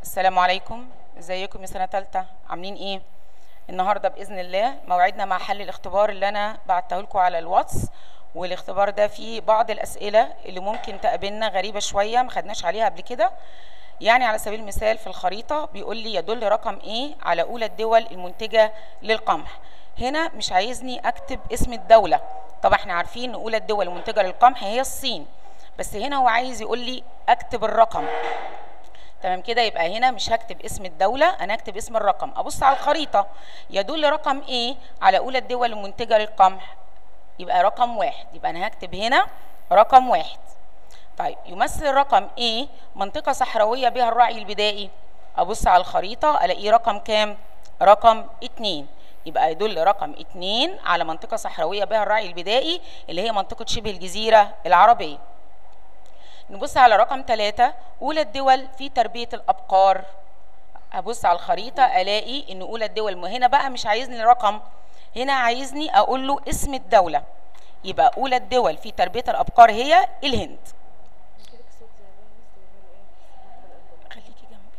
السلام عليكم ازيكم يا سنه ثالثه عاملين ايه النهارده باذن الله موعدنا مع حل الاختبار اللي انا بعته لكم على الواتس والاختبار ده فيه بعض الاسئله اللي ممكن تقابلنا غريبه شويه ما خدناش عليها قبل كده يعني على سبيل المثال في الخريطه بيقول لي يدل رقم ايه على اولى الدول المنتجه للقمح هنا مش عايزني اكتب اسم الدوله طبعا احنا عارفين ان اولى الدول المنتجه للقمح هي الصين بس هنا هو عايز يقول لي اكتب الرقم تمام كده يبقى هنا مش هكتب اسم الدولة أنا هكتب اسم الرقم أبص على الخريطة يدل رقم إيه على أولى الدول المنتجة للقمح يبقى رقم واحد يبقى أنا هكتب هنا رقم واحد طيب يمثل رقم إيه منطقة صحراوية بها الرعي البدائي أبص على الخريطة ألاقيه رقم كام رقم اتنين يبقى يدل رقم اتنين على منطقة صحراوية بها الرعي البدائي اللي هي منطقة شبه الجزيرة العربية نبص على رقم ثلاثة أولى الدول في تربية الأبقار أبص على الخريطة ألاقي إن أولى الدول هنا بقى مش عايزني رقم هنا عايزني أقول له اسم الدولة يبقى أولى الدول في تربية الأبقار هي الهند خليكي جنبي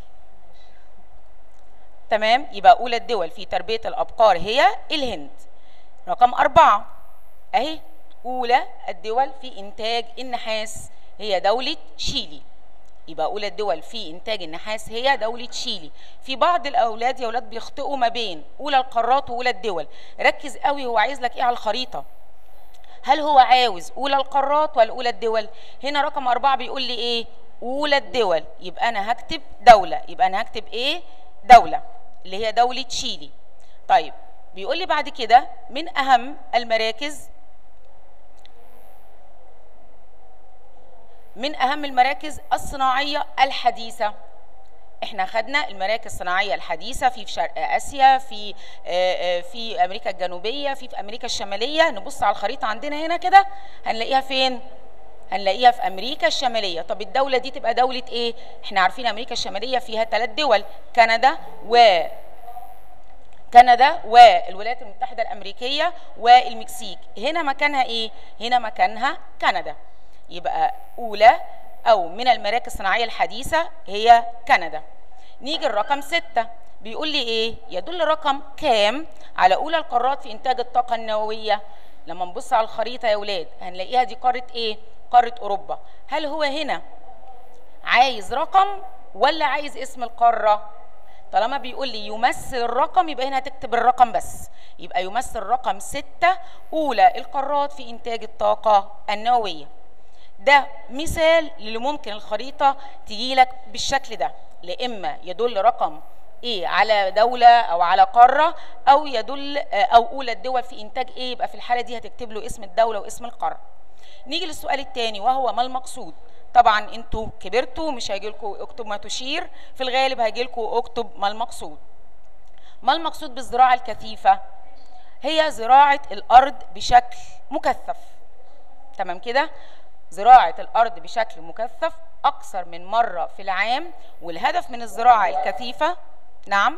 تمام يبقى أولى الدول في تربية الأبقار هي الهند رقم أربعة أهي أولى الدول في إنتاج النحاس هي دولة شيلي يبقى أولى الدول في إنتاج النحاس هي دولة شيلي في بعض الأولاد يا أولاد بيخطئوا ما بين أولى القارات وأولى الدول ركز قوي هو عايز لك إيه على الخريطة هل هو عاوز أولى القارات ولا أولى الدول هنا رقم أربعة بيقول لي إيه أولى الدول يبقى أنا هكتب دولة يبقى أنا هكتب إيه دولة اللي هي دولة شيلي طيب بيقول لي بعد كده من أهم المراكز من اهم المراكز الصناعيه الحديثه احنا خدنا المراكز الصناعيه الحديثه في في شرق اسيا في في امريكا الجنوبيه في في امريكا الشماليه نبص على الخريطه عندنا هنا كده هنلاقيها فين هنلاقيها في امريكا الشماليه طب الدوله دي تبقى دوله ايه احنا عارفين امريكا الشماليه فيها ثلاث دول كندا و كندا والولايات المتحده الامريكيه والمكسيك هنا مكانها ايه هنا مكانها كندا يبقى أولى أو من المراكز الصناعية الحديثة هي كندا نيجي الرقم ستة بيقول لي إيه يدل رقم كام على أولى القارات في إنتاج الطاقة النووية لما نبص على الخريطة يا ولاد هنلاقيها دي قارة إيه قارة أوروبا هل هو هنا عايز رقم ولا عايز اسم القارة طالما بيقول لي يمثل الرقم يبقى هنا هتكتب الرقم بس يبقى يمثل رقم ستة أولى القارات في إنتاج الطاقة النووية ده مثال اللي ممكن الخريطة تجي لك بالشكل ده لإما يدل رقم إيه على دولة أو على قارة أو يدل أو أولى الدول في إنتاج إيه يبقى في الحالة دي هتكتب له اسم الدولة واسم القارة نيجي للسؤال الثاني وهو ما المقصود طبعا انتوا كبرتوا مش هيجي لكم اكتب ما تشير في الغالب هيجي لكم اكتب ما المقصود ما المقصود بالزراعة الكثيفة هي زراعة الأرض بشكل مكثف تمام كده زراعة الأرض بشكل مكثف أكثر من مرة في العام والهدف من الزراعة الكثيفة نعم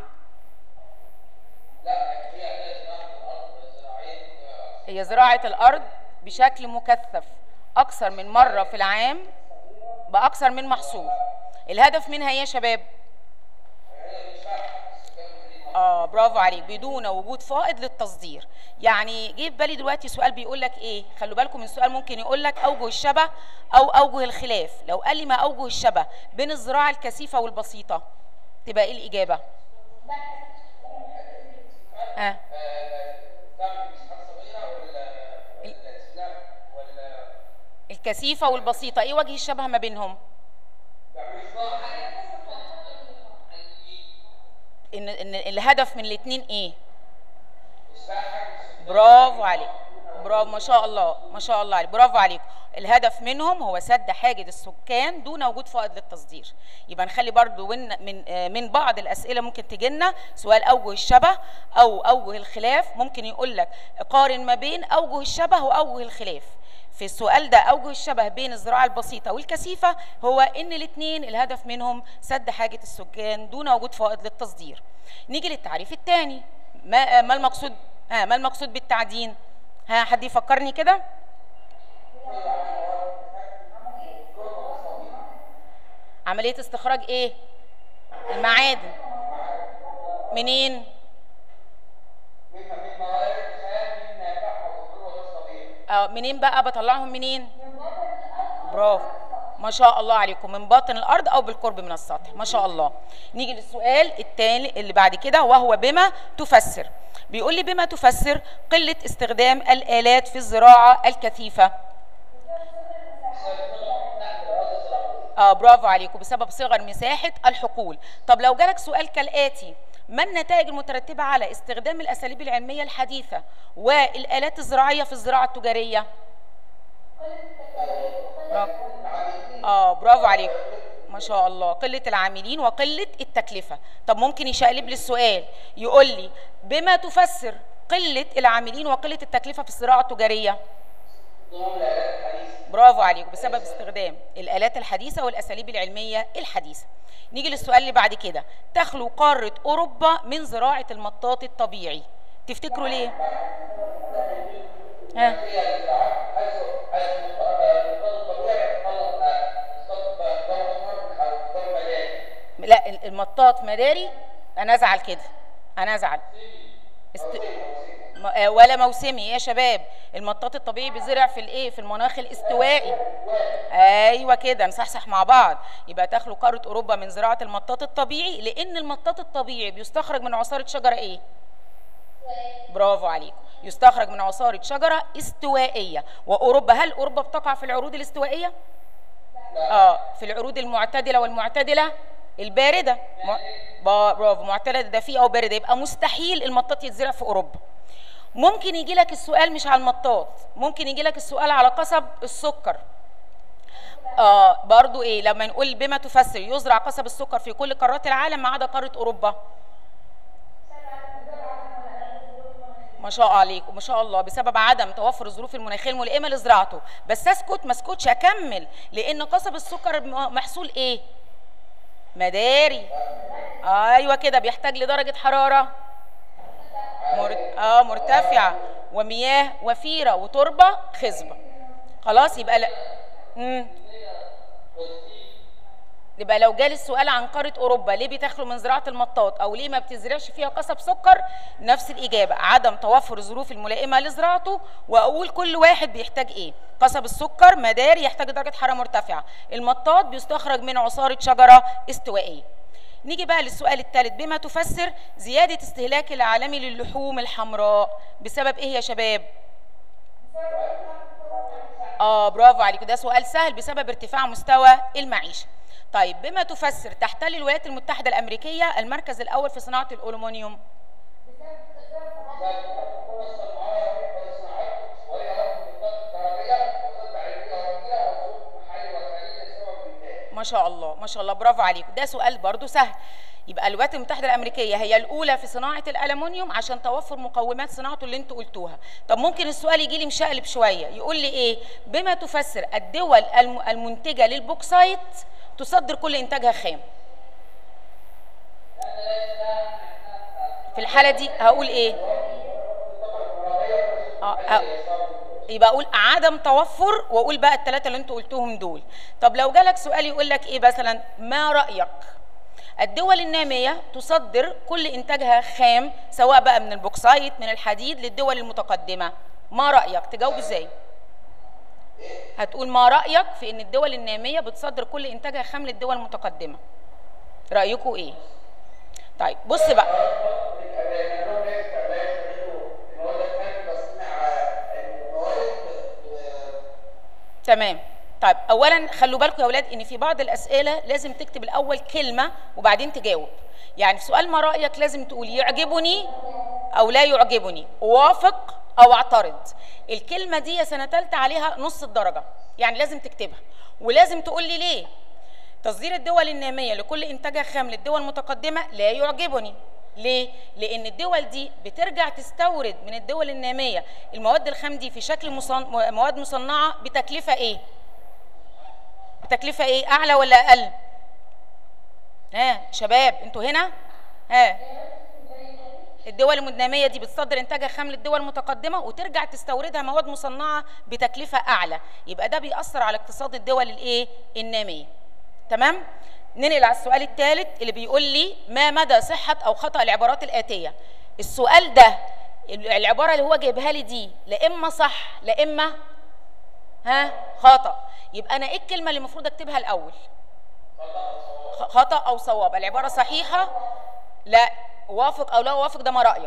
هي زراعة الأرض بشكل مكثف أكثر من مرة في العام بأكثر من محصول الهدف منها إيه يا شباب؟ اه برافو عليك بدون وجود فائض للتصدير يعني جه في بالي دلوقتي سؤال بيقول لك ايه خلوا بالكم من السؤال ممكن يقول لك اوجه الشبه او اوجه الخلاف لو قال لي ما اوجه الشبه بين الزراعه الكثيفه والبسيطه تبقى ايه الاجابه اه الكثيفه والبسيطه ايه وجه الشبه ما بينهم ان ان الهدف من الاثنين ايه برافو عليك برافو ما شاء الله ما شاء الله عليك برافو عليك الهدف منهم هو سد حاجز السكان دون وجود فائض للتصدير يبقى نخلي برضو من من من بعض الاسئله ممكن تجي لنا سؤال اوجه الشبه او اوجه الخلاف ممكن يقول لك قارن ما بين اوجه الشبه واوجه الخلاف في السؤال ده اوجه الشبه بين الزراعه البسيطه والكثيفه هو ان الاثنين الهدف منهم سد حاجه السكان دون وجود فائض للتصدير نيجي للتعريف الثاني ما ما المقصود ها ما المقصود بالتعدين ها حد يفكرني كده عمليه استخراج ايه المعادن منين منها من موارد الخام من نافعها والذروه والصغير آه منين بقى بطلعهم منين برافو ما شاء الله عليكم من باطن الارض او بالقرب من السطح ما شاء الله نيجي للسؤال التالي اللي بعد كده وهو بما تفسر بيقول لي بما تفسر قله استخدام الالات في الزراعه الكثيفه اه برافو عليكم بسبب صغر مساحه الحقول طب لو جالك سؤال كالاتي ما النتائج المترتبه على استخدام الاساليب العلميه الحديثه والالات الزراعيه في الزراعه التجاريه برافو اه برافو عليكم ما شاء الله قلة العاملين وقلة التكلفة طب ممكن يشقلب لي السؤال يقول لي بما تفسر قلة العاملين وقلة التكلفة في الزراعة التجارية ضمن الالات الحديثه برافو عليكم بسبب استخدام الآلات الحديثة والأساليب العلمية الحديثة نيجي للسؤال اللي بعد كده تخلو قارة أوروبا من زراعة المطاط الطبيعي تفتكروا ليه؟ ها هي الزراعات حيث حيث المنطقه الطبيعي يتطلب اصطاد ضرب حرب او ضرب مجاري لا ال- المطاط مداري أنا أزعل كده أنا أزعل است... م- آه، ولا موسمي يا شباب المطاط الطبيعي بيزرع في الايه في المناخ الاستوائي ايوه كده نصحصح مع بعض يبقى تخلو قاره اوروبا من زراعه المطاط الطبيعي لان المطاط الطبيعي بيستخرج من عصاره شجره ايه برافو عليكم يستخرج من عصاره شجره استوائيه واوروبا هل اوروبا بتقع في العروض الاستوائيه اه في العروض المعتدله والمعتدله البارده م... برافو معتدله دافئه او بارده يبقى مستحيل المطاط يتزرع في اوروبا ممكن يجي لك السؤال مش على المطاط ممكن يجي لك السؤال على قصب السكر اه برضو ايه لما نقول بما تفسر يزرع قصب السكر في كل قارات العالم ما عدا قاره اوروبا ما شاء عليك وما شاء الله بسبب عدم توفر الظروف المناخيه الملائمه لزراعته بس اسكت ما اسكتش اكمل لان قصب السكر م- محصول ايه مداري ايوه كده بيحتاج لدرجه حراره مر... اه مرتفعه ومياه وفيره وتربه خصبه خلاص يبقى لا مم. يبقى لو جالي السؤال عن قاره اوروبا ليه بتخلو من زراعه المطاط او ليه ما بتزرعش فيها قصب سكر نفس الاجابه عدم توفر الظروف الملائمه لزراعته واقول كل واحد بيحتاج ايه قصب السكر مداري يحتاج درجه حراره مرتفعه المطاط بيستخرج من عصاره شجره استوائيه نيجي بقى للسؤال الثالث بما تفسر زياده استهلاك العالمي للحوم الحمراء بسبب ايه يا شباب اه برافو عليك ده سؤال سهل بسبب ارتفاع مستوى المعيشه طيب بما تفسر تحتل الولايات المتحده الامريكيه المركز الاول في صناعه الالومنيوم ما شاء الله ما شاء الله برافو عليكم ده سؤال برضو سهل يبقى الولايات المتحده الامريكيه هي الاولى في صناعه الالومنيوم عشان توفر مقومات صناعته اللي انتوا قلتوها طب ممكن السؤال يجي لي مشقلب شويه يقول لي ايه بما تفسر الدول الم- المنتجه للبوكسايت تصدر كل انتاجها خام في الحاله دي هقول ايه اه آه. يبقى اقول عدم توفر واقول بقى الثلاثه اللي انتوا قلتوهم دول طب لو جالك سؤال يقول لك ايه مثلا ما رايك الدول الناميه تصدر كل انتاجها خام سواء بقى من البوكسايت من الحديد للدول المتقدمه ما رايك تجاوب ازاي هتقول ما رايك في ان الدول الناميه بتصدر كل انتاجها خام للدول المتقدمه رايكم ايه طيب بص بقى تمام طيب اولا خلوا بالكم يا اولاد ان في بعض الاسئله لازم تكتب الاول كلمه وبعدين تجاوب يعني في سؤال ما رايك لازم تقول يعجبني او لا يعجبني اوافق او اعترض الكلمه دي يا سنه ثالثه عليها نص الدرجه يعني لازم تكتبها ولازم تقول لي ليه تصدير الدول الناميه لكل انتاجها خام للدول المتقدمه لا يعجبني ليه؟ لأن الدول دي بترجع تستورد من الدول النامية المواد الخام دي في شكل مصن... مواد مصنعة بتكلفة إيه؟ بتكلفة إيه؟ أعلى ولا أقل؟ ها شباب أنتوا هنا؟ ها الدول النامية دي بتصدر إنتاجها خام للدول المتقدمة وترجع تستوردها مواد مصنعة بتكلفة أعلى، يبقى ده بيأثر على اقتصاد الدول الإيه؟ النامية. تمام ننقل على السؤال الثالث اللي بيقول لي ما مدى صحه او خطا العبارات الاتيه السؤال ده العباره اللي هو جايبها لي دي لا اما صح لا اما ها خطا يبقى انا ايه الكلمه اللي المفروض اكتبها الاول خ- خطا او صواب العباره صحيحه لا وافق او لا وافق ده ما رايك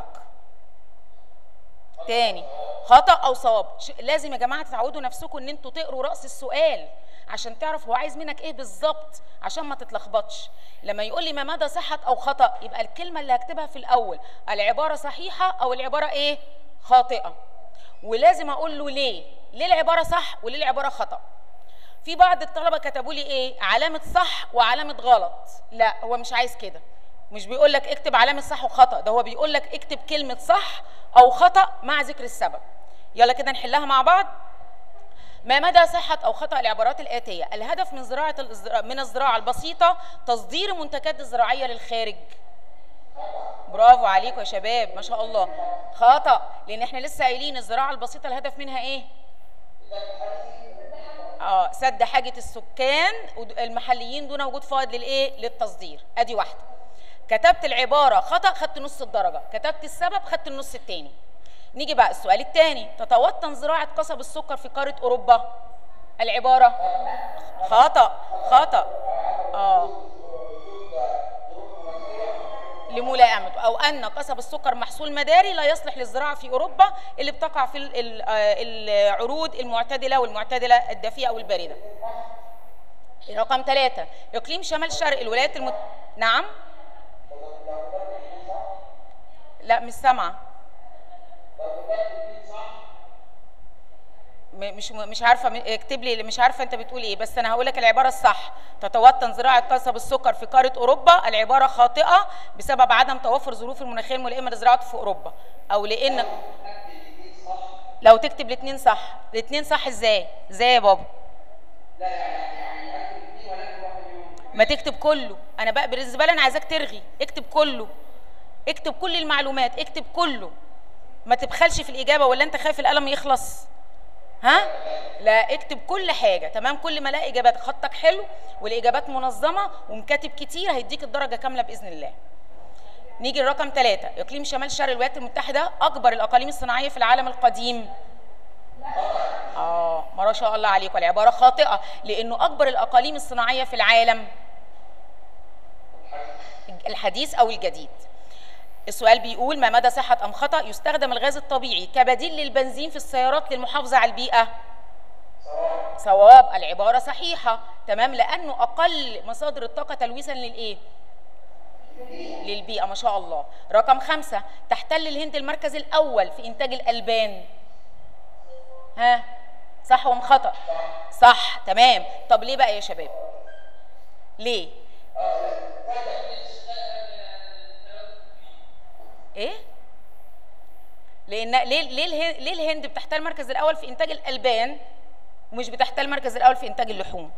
تاني خطا او صواب ش- لازم يا جماعه تتعودوا نفسكم ان انتوا تقروا راس السؤال عشان تعرف هو عايز منك ايه بالظبط عشان ما تتلخبطش لما يقول لي ما مدى صحه او خطا يبقى الكلمه اللي هكتبها في الاول العباره صحيحه او العباره ايه خاطئه ولازم اقول له ليه ليه العباره صح وليه العباره خطا في بعض الطلبه كتبوا لي ايه علامه صح وعلامه غلط لا هو مش عايز كده مش بيقول لك اكتب علامه صح وخطا ده هو بيقول لك اكتب كلمه صح او خطا مع ذكر السبب يلا كده نحلها مع بعض ما مدى صحة أو خطأ العبارات الآتية؟ الهدف من زراعة الإزرا- من الزراعة البسيطة تصدير المنتجات الزراعية للخارج. برافو عليكم يا شباب ما شاء الله. خطأ لأن احنا لسه قايلين الزراعة البسيطة الهدف منها إيه؟ اه سد حاجة السكان ود- المحليين دون وجود فائض للإيه؟ للتصدير. أدي واحدة. كتبت العبارة خطأ خدت نص الدرجة، كتبت السبب خدت النص التاني. نيجي بقى السؤال الثاني تتوطن زراعة قصب السكر في قارة أوروبا العبارة خطأ خطأ اه لملائمته أو أن قصب السكر محصول مداري لا يصلح للزراعة في أوروبا اللي بتقع في ال- ال- آه، العروض المعتدلة والمعتدلة الدافئة والباردة رقم ثلاثة إقليم شمال شرق الولايات المت... نعم لا مش سامعه م- مش مش عارفه م- اكتب لي مش عارفه انت بتقول ايه بس انا هقول لك العباره الصح تتوطن زراعه قصب السكر في قاره اوروبا العباره خاطئه بسبب عدم توفر ظروف المناخيه الملائمه لزراعته في اوروبا او لان لو تكتب الاثنين صح الاثنين صح ازاي ازاي يا بابا ما تكتب كله انا بقى بالنسبه لي انا عايزاك ترغي اكتب كله اكتب كل المعلومات اكتب كله ما تبخلش في الاجابه ولا انت خايف القلم يخلص ها لا اكتب كل حاجه تمام كل ما الاقي اجابات خطك حلو والاجابات منظمه ومكاتب كتير هيديك الدرجه كامله باذن الله نيجي لرقم ثلاثة إقليم شمال شرق الولايات المتحدة أكبر الأقاليم الصناعية في العالم القديم آه ما شاء الله عليكم العبارة خاطئة لأنه أكبر الأقاليم الصناعية في العالم الحديث أو الجديد السؤال بيقول ما مدى صحة أم خطأ يستخدم الغاز الطبيعي كبديل للبنزين في السيارات للمحافظة على البيئة صواب العبارة صحيحة تمام لأنه أقل مصادر الطاقة تلويثا للإيه للبيئة ما شاء الله رقم خمسة تحتل الهند المركز الأول في إنتاج الألبان ها صح ولا خطأ صح تمام طب ليه بقى يا شباب ليه ايه لان ليه ليه الهند, ليه الهند بتحتل المركز الاول في انتاج الالبان ومش بتحتل المركز الاول في انتاج اللحوم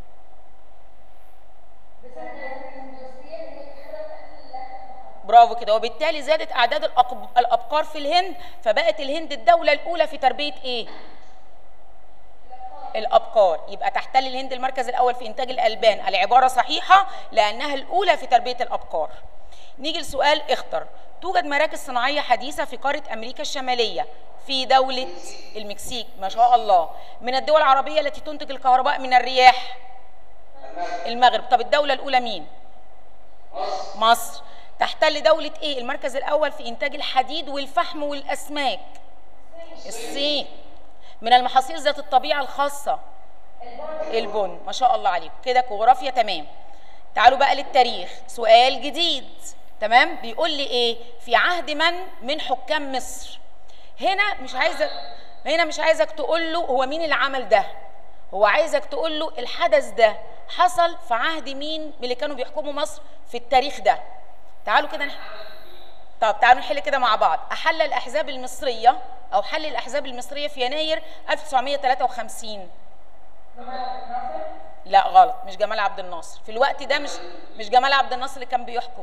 برافو كده وبالتالي زادت اعداد الأقب- الابقار في الهند فبقت الهند الدوله الاولى في تربيه ايه الابقار يبقى تحتل الهند المركز الاول في انتاج الالبان العباره صحيحه لانها الاولى في تربيه الابقار نيجي لسؤال اختر توجد مراكز صناعيه حديثه في قاره امريكا الشماليه في دوله المكسيك ما شاء الله من الدول العربيه التي تنتج الكهرباء من الرياح المغرب طب الدوله الاولى مين مصر تحتل دولة ايه المركز الأول في إنتاج الحديد والفحم والأسماك الصين من المحاصيل ذات الطبيعة الخاصة البن ما شاء الله عليكم كده جغرافيا تمام تعالوا بقى للتاريخ سؤال جديد تمام بيقول لي ايه في عهد من من حكام مصر هنا مش عايزك هنا مش عايزك تقول له هو مين اللي عمل ده هو عايزك تقول له الحدث ده حصل في عهد مين من اللي كانوا بيحكموا مصر في التاريخ ده تعالوا كده نح... طب تعالوا نحل كده مع بعض أحل الأحزاب المصرية أو حل الأحزاب المصرية في يناير 1953 لا غلط مش جمال عبد الناصر في الوقت ده مش مش جمال عبد الناصر اللي كان بيحكم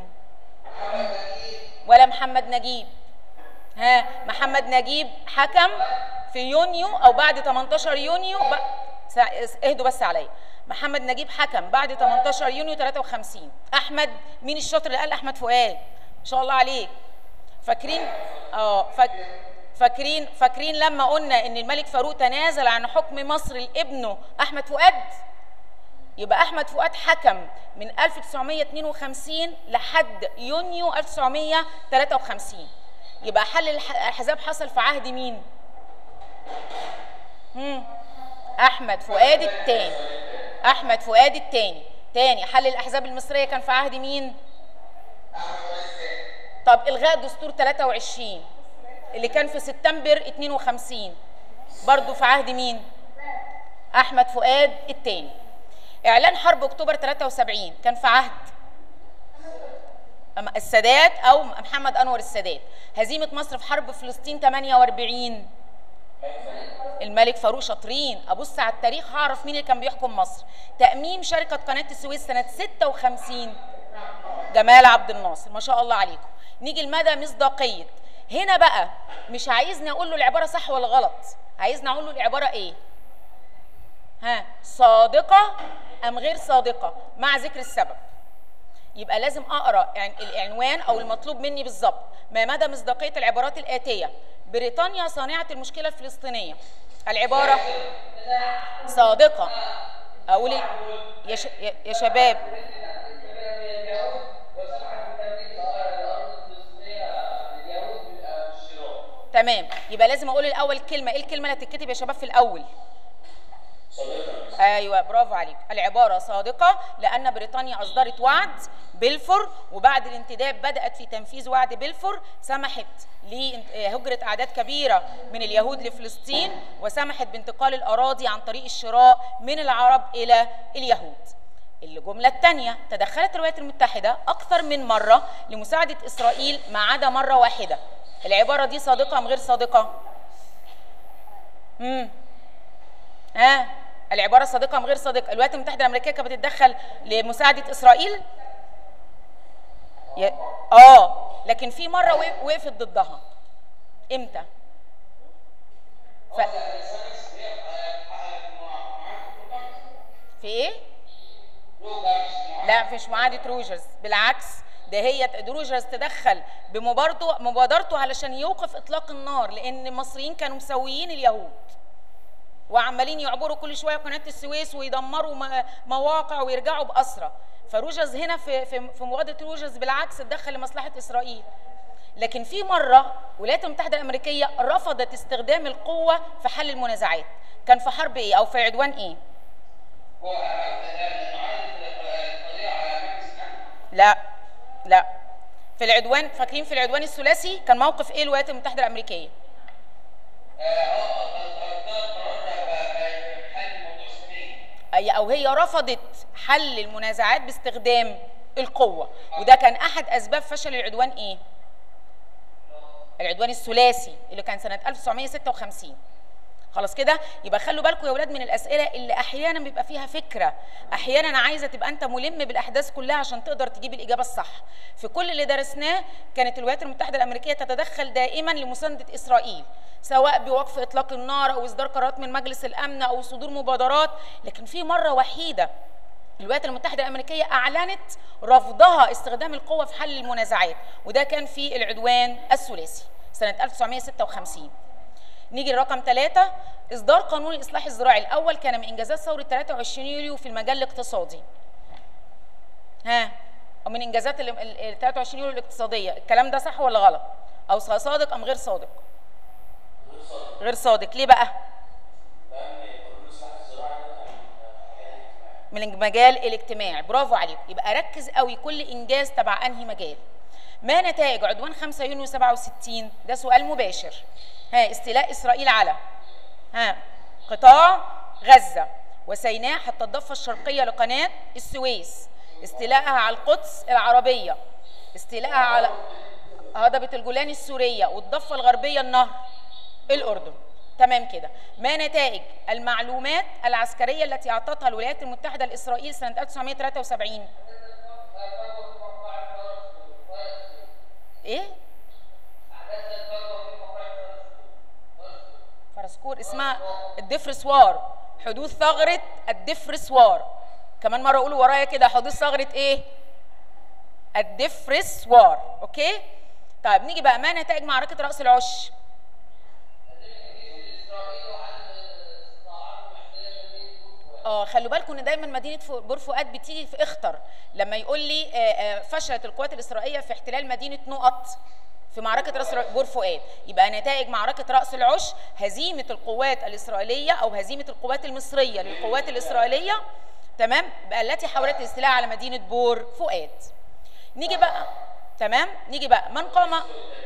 ولا محمد نجيب ها محمد نجيب حكم في يونيو او بعد 18 يونيو ب... سا- اهدوا بس عليا محمد نجيب حكم بعد 18 يونيو 53 احمد مين الشاطر اللي قال احمد فؤاد ما شاء الله عليك فاكرين اه فاك... فاكرين فاكرين لما قلنا ان الملك فاروق تنازل عن حكم مصر لابنه احمد فؤاد يبقى احمد فؤاد حكم من 1952 لحد يونيو 1953 يبقى حل الح- الاحزاب حصل في عهد مين مم. احمد فؤاد الثاني احمد فؤاد الثاني تاني حل الاحزاب المصريه كان في عهد مين طب الغاء دستور 23 اللي كان في سبتمبر 52 برضو في عهد مين احمد فؤاد الثاني اعلان حرب اكتوبر 73 كان في عهد أما السادات او محمد انور السادات هزيمه مصر في حرب فلسطين 48 الملك فاروق شاطرين ابص على التاريخ هعرف مين اللي كان بيحكم مصر تاميم شركه قناه السويس سنه 56 جمال عبد الناصر ما شاء الله عليكم نيجي لمدى مصداقيه هنا بقى مش عايزني اقول له العباره صح ولا غلط عايزني اقول له العباره ايه ها صادقه ام غير صادقه مع ذكر السبب يبقى لازم اقرا يعني العنوان او المطلوب مني بالظبط ما مدى مصداقيه العبارات الاتيه بريطانيا صانعه المشكله الفلسطينيه العباره صادقه اقول إيه؟ يا, ش... يا- يا شباب تمام يبقى لازم اقول الاول كلمه ايه الكلمه اللي هتتكتب يا شباب في الاول ايوه برافو عليك العباره صادقه لان بريطانيا اصدرت وعد بلفور وبعد الانتداب بدات في تنفيذ وعد بلفور سمحت لهجره اعداد كبيره من اليهود لفلسطين وسمحت بانتقال الاراضي عن طريق الشراء من العرب الى اليهود الجملة الثانية تدخلت الولايات المتحدة أكثر من مرة لمساعدة إسرائيل ما عدا مرة واحدة العبارة دي صادقة أم غير صادقة؟ امم ها العبارة صادقة أم غير صادقة؟ الولايات المتحدة الأمريكية كانت بتتدخل لمساعدة إسرائيل؟ ي... آه لكن في مرة وق- وقفت ضدها إمتى؟ ف... في إيه؟ لا مفيش معاهدة روجرز بالعكس ده هي روجرز تدخل بمبادرته مبادرته علشان يوقف اطلاق النار لان المصريين كانوا مسويين اليهود وعمالين يعبروا كل شويه قناه السويس ويدمروا م- مواقع ويرجعوا باسرى فروجرز هنا في في في مبادره روجرز بالعكس اتدخل لمصلحه اسرائيل لكن في مره الولايات المتحده الامريكيه رفضت استخدام القوه في حل المنازعات كان في حرب ايه او في عدوان ايه لا لا في العدوان فاكرين في العدوان الثلاثي كان موقف ايه الولايات المتحده الامريكيه أي او هي رفضت حل المنازعات باستخدام القوه وده كان احد اسباب فشل العدوان ايه العدوان الثلاثي اللي كان سنه 1956 خلاص كده يبقى خلوا بالكم يا ولاد من الاسئله اللي احيانا بيبقى فيها فكره احيانا عايزه تبقى انت ملم بالاحداث كلها عشان تقدر تجيب الاجابه الصح في كل اللي درسناه كانت الولايات المتحده الامريكيه تتدخل دائما لمسانده اسرائيل سواء بوقف اطلاق النار او اصدار قرارات من مجلس الامن او صدور مبادرات لكن في مره وحيده الولايات المتحدة الأمريكية أعلنت رفضها استخدام القوة في حل المنازعات وده كان في العدوان الثلاثي سنة 1956 نيجي لرقم ثلاثة إصدار قانون الإصلاح الزراعي الأول كان من إنجازات ثورة 23 يوليو في المجال الاقتصادي ها أو من إنجازات ال- ال- ال 23 يوليو الاقتصادية الكلام ده صح ولا غلط أو صادق أم غير صادق غير صادق ليه بقى من المجال الاجتماعي برافو عليك يبقى ركز قوي كل انجاز تبع انهي مجال ما نتائج عدوان 5 يونيو 67 ده سؤال مباشر ها استيلاء اسرائيل على ها قطاع غزه وسيناء حتى الضفه الشرقيه لقناه السويس استيلاءها على القدس العربيه استيلاءها على هضبه الجولان السوريه والضفه الغربيه النهر الاردن تمام كده ما نتائج المعلومات العسكريه التي اعطتها الولايات المتحده لاسرائيل سنه 1973 ايه فرسكور اسمها الدفرسوار حدوث ثغره الدفرسوار كمان مره قولوا ورايا كده حدوث ثغره ايه الدفرس وار اوكي طيب نيجي بقى ما نتائج معركه راس العش اه خلوا بالكم ان دايما مدينه فو- بور فؤاد بتيجي في اخطر لما يقول لي آه، آه، فشلت القوات الاسرائيليه في احتلال مدينه نقط في معركه راس الع- بور فؤاد يبقى نتائج معركه راس العش هزيمه القوات الاسرائيليه او هزيمه القوات المصريه للقوات الاسرائيليه تمام بقى التي حاولت الاستيلاء على مدينه بور فؤاد نيجي بقى تمام نيجي بقى من قام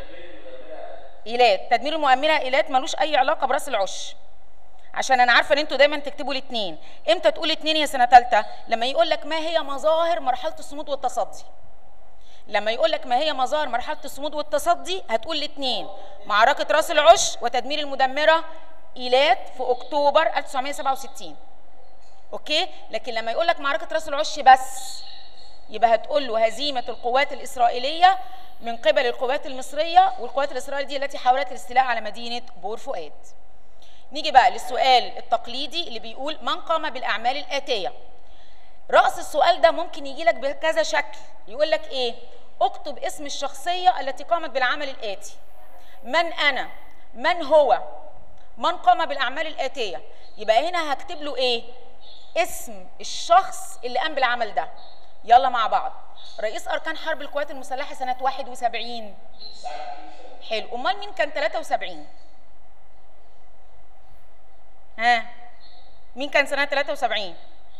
ايلات تدمير المؤمنه ايلات ملوش اي علاقه براس العش عشان انا عارفه ان انتوا دايما تكتبوا الاثنين امتى تقول اثنين يا سنه ثالثه لما يقول لك ما هي مظاهر مرحله الصمود والتصدي لما يقول لك ما هي مظاهر مرحله الصمود والتصدي هتقول الاثنين معركه راس العش وتدمير المدمره ايلات في اكتوبر 1967 اوكي لكن لما يقول لك معركه راس العش بس يبقى هتقول له هزيمه القوات الاسرائيليه من قبل القوات المصريه والقوات الاسرائيليه دي التي حاولت الاستيلاء على مدينه بور فؤاد نيجي بقى للسؤال التقليدي اللي بيقول من قام بالاعمال الاتيه راس السؤال ده ممكن يجي لك بكذا شكل يقول لك ايه اكتب اسم الشخصيه التي قامت بالعمل الاتي من انا من هو من قام بالاعمال الاتيه يبقى هنا هكتب له ايه اسم الشخص اللي قام بالعمل ده يلا مع بعض رئيس اركان حرب القوات المسلحه سنه 71 حلو امال مين كان 73 ها مين كان سنه 73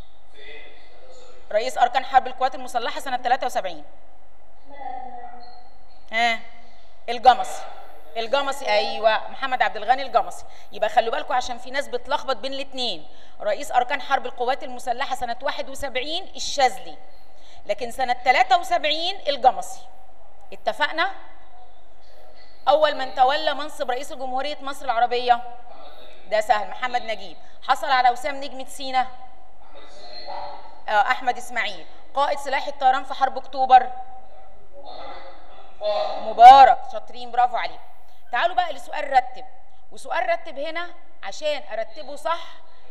رئيس اركان حرب القوات المسلحه سنه 73 ها الجمصي الجمصي ايوه محمد عبد الغني الجمصي يبقى خلوا بالكم عشان في ناس بتلخبط بين الاثنين رئيس اركان حرب القوات المسلحه سنه 71 الشاذلي لكن سنه 73 الجمصي اتفقنا اول من تولى منصب رئيس جمهوريه مصر العربيه ده سهل محمد نجيب حصل على وسام نجمه سينا آه، احمد اسماعيل قائد سلاح الطيران في حرب اكتوبر مبارك شاطرين برافو عليكم تعالوا بقى لسؤال رتب وسؤال رتب هنا عشان ارتبه صح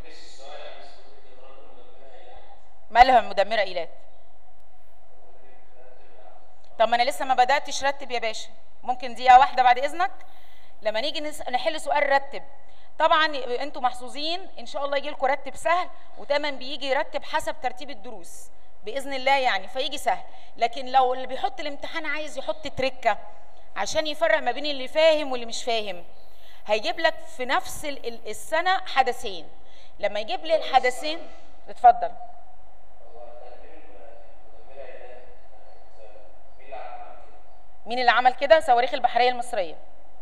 مالها المدمره ايلات طب ما انا لسه ما بداتش رتب يا باشا ممكن دقيقه واحده بعد اذنك لما نيجي نس- نحل سؤال رتب طبعا انتوا محظوظين ان شاء الله يجي لكم رتب سهل ودايما بيجي يرتب حسب ترتيب الدروس باذن الله يعني فيجي سهل لكن لو اللي بيحط الامتحان عايز يحط تركه عشان يفرق ما بين اللي فاهم واللي مش فاهم هيجيب لك في نفس ال- ال- السنه حدثين لما يجيب لي الحدثين اتفضل مين اللي عمل كده صواريخ البحريه المصريه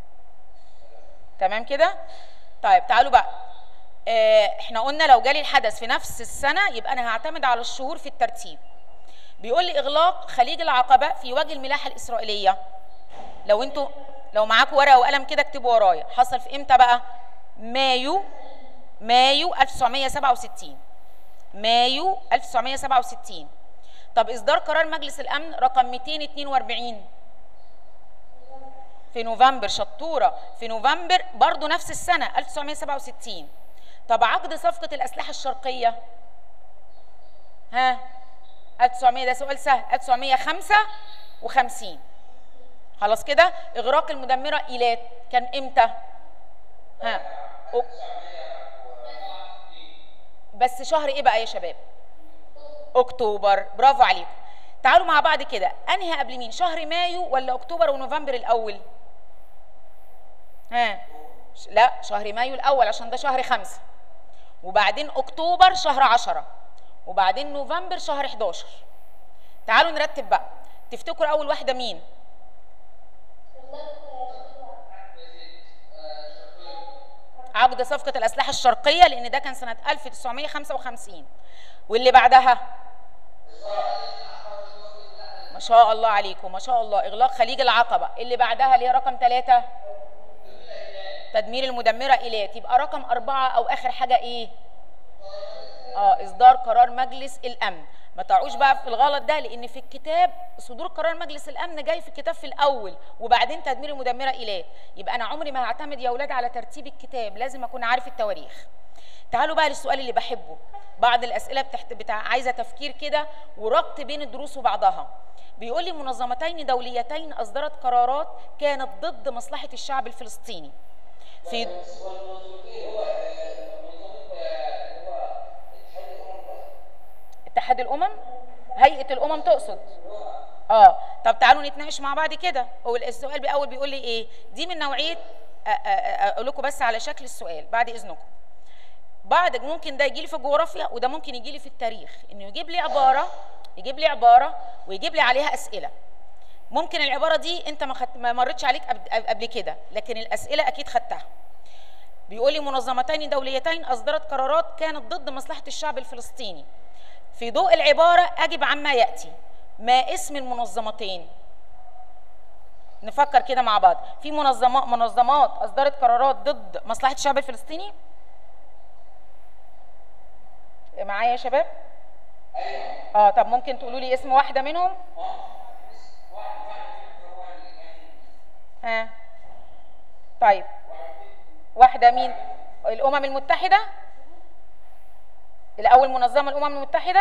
تمام كده طيب تعالوا بقى آه، احنا قلنا لو جالي الحدث في نفس السنه يبقى انا هعتمد على الشهور في الترتيب بيقول لي اغلاق خليج العقبه في وجه الملاحه الاسرائيليه لو انتوا لو معاكم ورقه وقلم كده اكتبوا ورايا حصل في امتى بقى مايو مايو 1967 مايو 1967 طب اصدار قرار مجلس الامن رقم 242 في نوفمبر شطوره في نوفمبر برضو نفس السنه 1967 طب عقد صفقه الاسلحه الشرقيه ها 1900 ده سؤال سهل 1955 خلاص كده اغراق المدمره ايلات كان امتى ها أو- بس شهر ايه بقى يا شباب اكتوبر برافو عليكم تعالوا مع بعض كده انهي قبل مين شهر مايو ولا اكتوبر ونوفمبر الاول ها ش- لا شهر مايو الاول عشان ده شهر خمسة وبعدين اكتوبر شهر عشرة وبعدين نوفمبر شهر 11 تعالوا نرتب بقى تفتكروا اول واحده مين عقد صفقة الأسلحة الشرقية لأن ده كان سنة 1955 واللي بعدها ما شاء الله عليكم ما شاء الله إغلاق خليج العقبة اللي بعدها اللي هي رقم ثلاثة تدمير المدمرة إيلات يبقى رقم أربعة أو آخر حاجة إيه؟ اه إصدار قرار مجلس الأمن ما تقعوش بقى في الغلط ده لان في الكتاب صدور قرار مجلس الامن جاي في الكتاب في الاول وبعدين تدمير المدمره ايلات يبقى انا عمري ما هعتمد يا اولاد على ترتيب الكتاب لازم اكون عارف التواريخ تعالوا بقى للسؤال اللي بحبه بعض الاسئله بتحت... بتاع عايزه تفكير كده وربط بين الدروس وبعضها بيقول لي منظمتين دوليتين اصدرت قرارات كانت ضد مصلحه الشعب الفلسطيني في والمنظمتين هو آه، منظمه آه، هو اتحاد اتحاد الامم بس الامم هيئه الامم تقصد اه طب تعالوا نتناقش مع بعض كده هو السؤال باول بيقول لي ايه دي من نوعيه أ- أ- أ- اقول لكم بس على شكل السؤال بعد اذنكم بعض ممكن ده يجي لي في الجغرافيا وده ممكن يجي لي في التاريخ انه يجيب لي عباره يجيب لي عباره ويجيب لي عليها اسئله ممكن العباره دي انت ما, خدت ما مرتش عليك قبل- قبل كده لكن الاسئله اكيد خدتها بيقول لي منظمتين دوليتين اصدرت قرارات كانت ضد مصلحه الشعب الفلسطيني في ضوء العباره اجب عما ياتي ما اسم المنظمتين نفكر كده مع بعض في منظمات منظمات اصدرت قرارات ضد مصلحه الشعب الفلسطيني معايا يا شباب اه طب ممكن تقولوا لي اسم واحده منهم ها طيب واحده مين الامم المتحده الاول منظمه الامم المتحده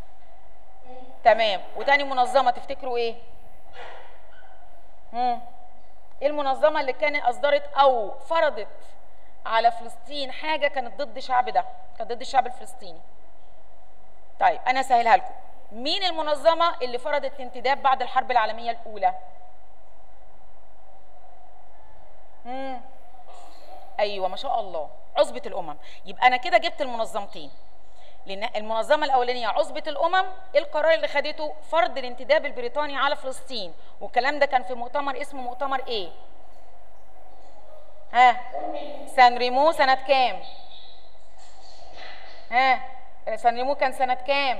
تمام وتاني منظمه تفتكروا ايه مم. ايه المنظمه اللي كانت اصدرت او فرضت على فلسطين حاجه كانت ضد الشعب ده كانت ضد الشعب الفلسطيني طيب انا اسهلها لكم مين المنظمه اللي فرضت الانتداب بعد الحرب العالميه الاولى مم. ايوه ما شاء الله عصبه الامم يبقى انا كده جبت المنظمتين لان المنظمه الاولانيه عصبه الامم ايه القرار اللي خدته فرض الانتداب البريطاني على فلسطين والكلام ده كان في مؤتمر اسمه مؤتمر ايه ها سان ريمو سنه كام ها سان ريمو كان سنه كام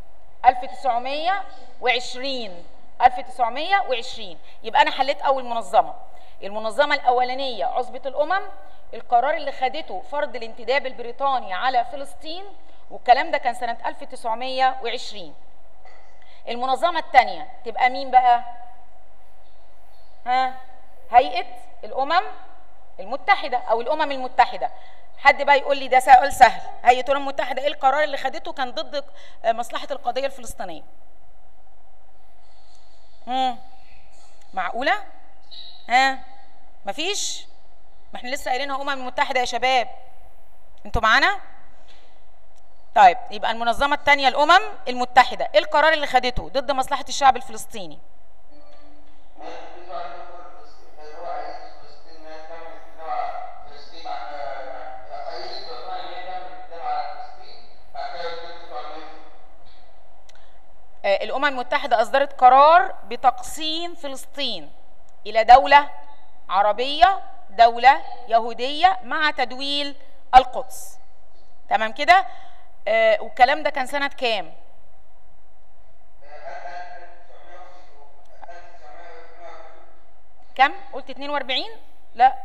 1920 1920 يبقى انا حليت اول منظمه المنظمه الاولانيه عصبه الامم القرار اللي خدته فرض الانتداب البريطاني على فلسطين والكلام ده كان سنه 1920 المنظمه الثانيه تبقى مين بقى ها هيئه الامم المتحده او الامم المتحده حد بقى يقول لي ده سؤال سهل هيئه الامم المتحده ايه القرار اللي خدته كان ضد مصلحه القضيه الفلسطينيه امم معقوله ها مفيش ما احنا لسه قايلينها الامم المتحده يا شباب انتوا معانا طيب يبقى المنظمه الثانيه الامم المتحده ايه القرار اللي خدته ضد مصلحه الشعب الفلسطيني آه، الامم المتحده اصدرت قرار بتقسيم فلسطين الى دوله عربيه دوله يهوديه مع تدويل القدس تمام كده آه والكلام ده كان سنه كام كم قلت 42 لا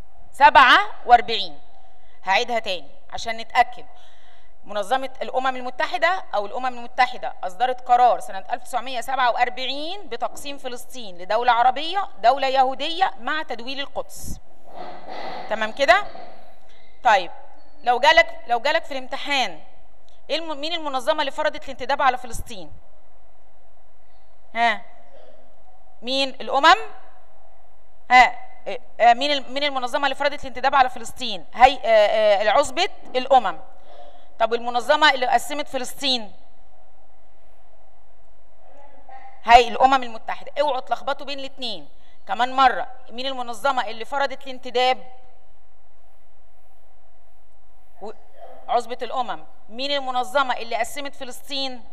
47 هعيدها تاني عشان نتاكد منظمة الأمم المتحدة أو الأمم المتحدة أصدرت قرار سنة 1947 بتقسيم فلسطين لدولة عربية دولة يهودية مع تدويل القدس تمام كده؟ طيب لو جالك لو جالك في الامتحان ايه الم... مين المنظمة اللي فرضت الانتداب على فلسطين؟ ها مين الأمم؟ ها آه، مين ال- مين المنظمة اللي فرضت الانتداب على فلسطين؟ هي آه، آه، العصبة الأمم طب المنظمة اللي قسمت فلسطين هاي الأمم المتحدة اوعوا تلخبطوا بين الاثنين كمان مرة مين المنظمة اللي فرضت الانتداب و- عصبة الأمم مين المنظمة اللي قسمت فلسطين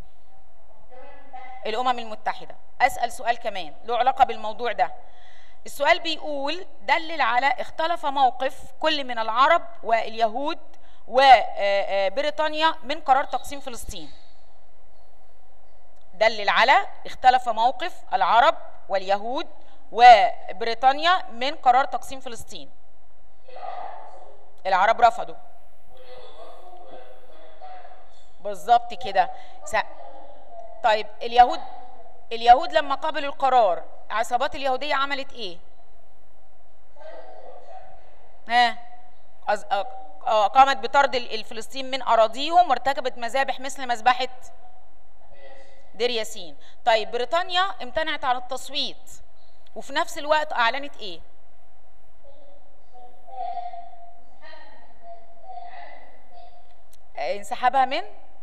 الأمم المتحدة أسأل سؤال كمان له علاقة بالموضوع ده السؤال بيقول دلل على اختلف موقف كل من العرب واليهود وبريطانيا من قرار تقسيم فلسطين دلل على اختلف موقف العرب واليهود وبريطانيا من قرار تقسيم فلسطين العرب رفضوا بالظبط كده س... طيب اليهود اليهود لما قبلوا القرار عصابات اليهوديه عملت ايه ها أز... آه، آه، قامت بطرد ال- الفلسطين من اراضيهم وارتكبت مذابح مثل مذبحه دير ياسين طيب بريطانيا امتنعت عن التصويت وفي نفس الوقت اعلنت ايه آه، انسحابها من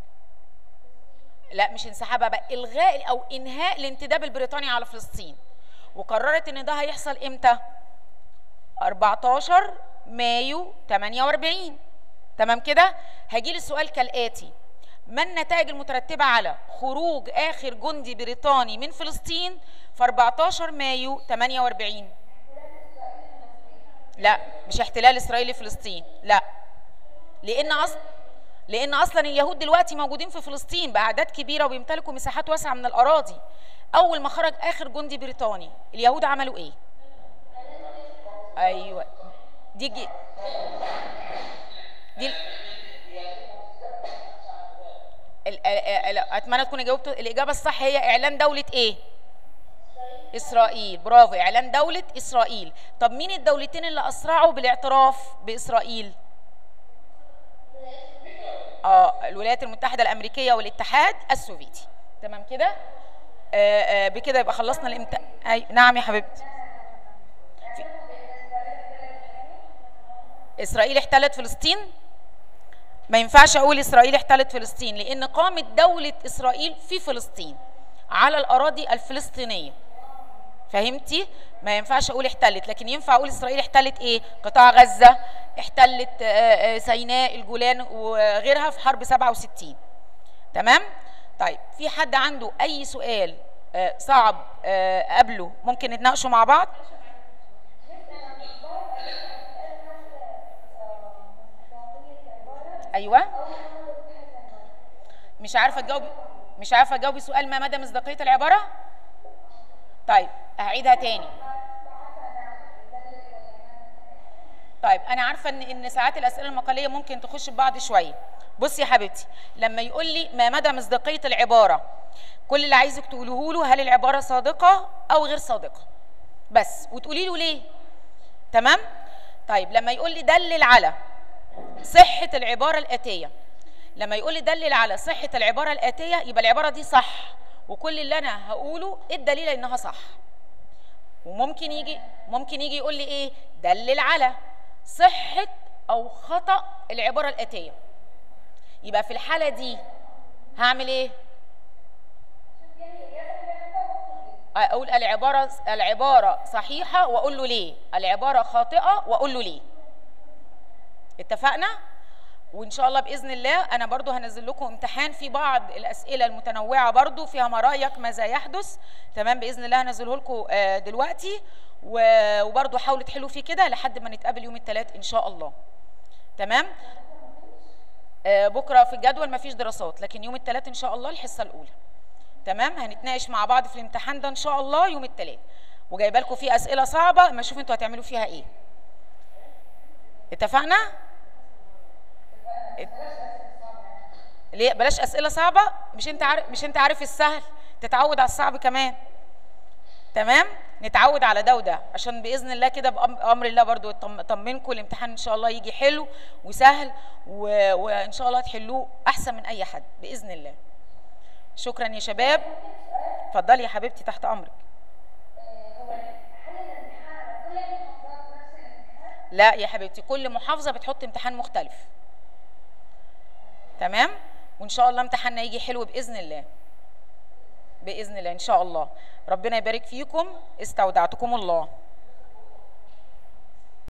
لا مش انسحابها بقى الغاء او انهاء الانتداب البريطاني على فلسطين وقررت ان ده هيحصل امتى 14 مايو 48 تمام كده هيجي لي السؤال كالاتي ما النتائج المترتبه على خروج اخر جندي بريطاني من فلسطين في 14 مايو 48 لا مش احتلال اسرائيل لفلسطين لا لان اصلا لان اصلا اليهود دلوقتي موجودين في فلسطين باعداد كبيره وبيمتلكوا مساحات واسعه من الاراضي اول ما خرج اخر جندي بريطاني اليهود عملوا ايه ايوه دي جي دي ال- ال- ال- ال- اتمنى تكوني جاوبت الاجابه الصح هي اعلان دوله ايه اسرائيل برافو اعلان دوله اسرائيل طب مين الدولتين اللي اسرعوا بالاعتراف باسرائيل اه الولايات المتحده الامريكيه والاتحاد السوفيتي تمام كده آه آه بكده يبقى خلصنا الامت... أي... نعم يا حبيبتي في... اسرائيل احتلت فلسطين ما ينفعش اقول اسرائيل احتلت فلسطين لان قامت دوله اسرائيل في فلسطين على الاراضي الفلسطينيه فهمتي ما ينفعش اقول احتلت لكن ينفع اقول اسرائيل احتلت ايه قطاع غزه احتلت آه، آه، سيناء الجولان وغيرها في حرب 67 تمام طيب في حد عنده اي سؤال آه، صعب آه، قبله ممكن نتناقشوا مع بعض ايوه مش عارفه تجاوبي مش عارفه تجاوبي سؤال ما مدى مصداقيه العباره طيب هعيدها تاني طيب انا عارفه ان ان ساعات الاسئله المقاليه ممكن تخش ببعض شويه بصي يا حبيبتي لما يقول لي ما مدى مصداقيه العباره كل اللي عايزك تقوله له هل العباره صادقه او غير صادقه بس وتقولي له ليه تمام طيب لما يقول لي دلل على صحه العباره الاتيه لما يقول لي دلل على صحه العباره الاتيه يبقى العباره دي صح وكل اللي انا هقوله ايه الدليل انها صح وممكن يجي ممكن يجي يقول لي ايه دلل على صحه او خطا العباره الاتيه يبقى في الحاله دي هعمل ايه اقول العباره العباره صحيحه واقول له ليه العباره خاطئه واقول له ليه اتفقنا وان شاء الله باذن الله انا برضو هنزل لكم امتحان في بعض الاسئله المتنوعه برضو فيها ما رايك ماذا يحدث تمام باذن الله هنزله لكم آه، دلوقتي و- وبرضو حاولوا تحلوا فيه كده لحد ما نتقابل يوم الثلاث ان شاء الله تمام آه، بكره في الجدول مفيش دراسات لكن يوم الثلاث ان شاء الله الحصه الاولى تمام هنتناقش مع بعض في الامتحان ده ان شاء الله يوم الثلاث وجايبه لكم فيه اسئله صعبه اما اشوف انتوا هتعملوا فيها ايه اتفقنا ليه بلاش اسئله صعبه مش انت عارف مش انت عارف السهل تتعود على الصعب كمان تمام نتعود على ده وده عشان باذن الله كده بامر الله برضو طم- طمنكم الامتحان ان شاء الله يجي حلو وسهل و... وان شاء الله تحلوه احسن من اي حد باذن الله شكرا يا شباب اتفضلي يا حبيبتي تحت امرك لا يا حبيبتي كل محافظه بتحط امتحان مختلف تمام وان شاء الله امتحاننا يجي حلو باذن الله باذن الله ان شاء الله ربنا يبارك فيكم استودعتكم الله